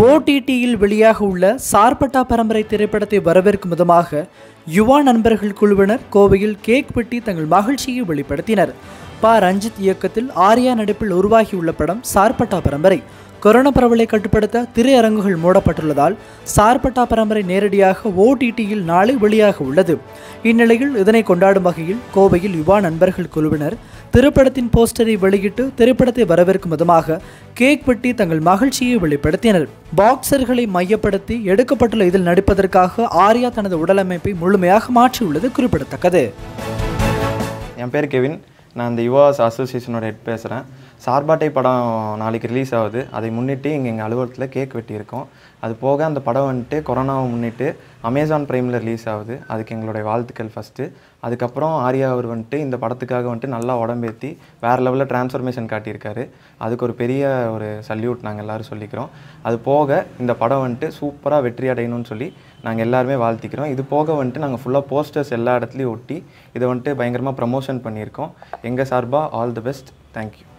ஓடிடியில் வெளியாக உள்ள சார்பட்டா பரம்பரை திரைப்படத்தை வரவேற்கும் விதமாக யுவா நண்பர்கள் குழுவினர் கோவையில் கேக் வெட்டி தங்கள் மகிழ்ச்சியை வெளிப்படுத்தினர் ப ரஞ்சித் இயக்கத்தில் ஆர்யா நடிப்பில் உருவாகியுள்ள படம் சார்பட்டா பரம்பரை கொரோனா பரவலை கட்டுப்படுத்த திரையரங்குகள் மூடப்பட்டுள்ளதால் சார்பட்டா பரம்பரை நேரடியாக ஓடிடியில் நாளை வெளியாக உள்ளது இந்நிலையில் இதனை கொண்டாடும் வகையில் கோவையில் யுவா நண்பர்கள் குழுவினர் திரைப்படத்தின் போஸ்டரை வெளியிட்டு திரைப்படத்தை வரவேற்கும் விதமாக கேக் வெட்டி தங்கள் மகிழ்ச்சியை வெளிப்படுத்தினர் பாக்ஸர்களை மையப்படுத்தி எடுக்கப்பட்டுள்ள இதில் நடிப்பதற்காக ஆர்யா தனது உடலமைப்பை முழுமையாக மாற்றியுள்ளது குறிப்பிடத்தக்கது என் பேர் கெவின் நான் இந்த யுவாஸ் அசோசியேஷனோட ஹெட் பேசுகிறேன் சார்பாட்டை படம் நாளைக்கு ரிலீஸ் ஆகுது அதை முன்னிட்டு இங்கே எங்கள் அலுவலகத்தில் கேக் வெட்டியிருக்கோம் அது போக அந்த படம் வந்துட்டு கொரோனாவை முன்னிட்டு அமேசான் ப்ரைமில் ரிலீஸ் ஆகுது அதுக்கு எங்களுடைய வாழ்த்துக்கள் ஃபஸ்ட்டு அதுக்கப்புறம் ஆர்யா அவர் வந்துட்டு இந்த படத்துக்காக வந்துட்டு நல்லா உடம்பேற்றி வேறு லெவலில் டிரான்ஸ்ஃபர்மேஷன் காட்டியிருக்காரு அதுக்கு ஒரு பெரிய ஒரு சல்யூட் நாங்கள் எல்லோரும் சொல்லிக்கிறோம் அது போக இந்த படம் வந்துட்டு சூப்பராக வெற்றி அடையணும்னு சொல்லி நாங்கள் எல்லாருமே வாழ்த்திக்கிறோம் இது போக வந்துட்டு நாங்கள் ஃபுல்லாக போஸ்டர்ஸ் எல்லா இடத்துலையும் ஒட்டி இதை வந்துட்டு பயங்கரமாக ப்ரமோஷன் பண்ணியிருக்கோம் எங்கள் சார்பாக ஆல் தி பெஸ்ட் தேங்க்யூ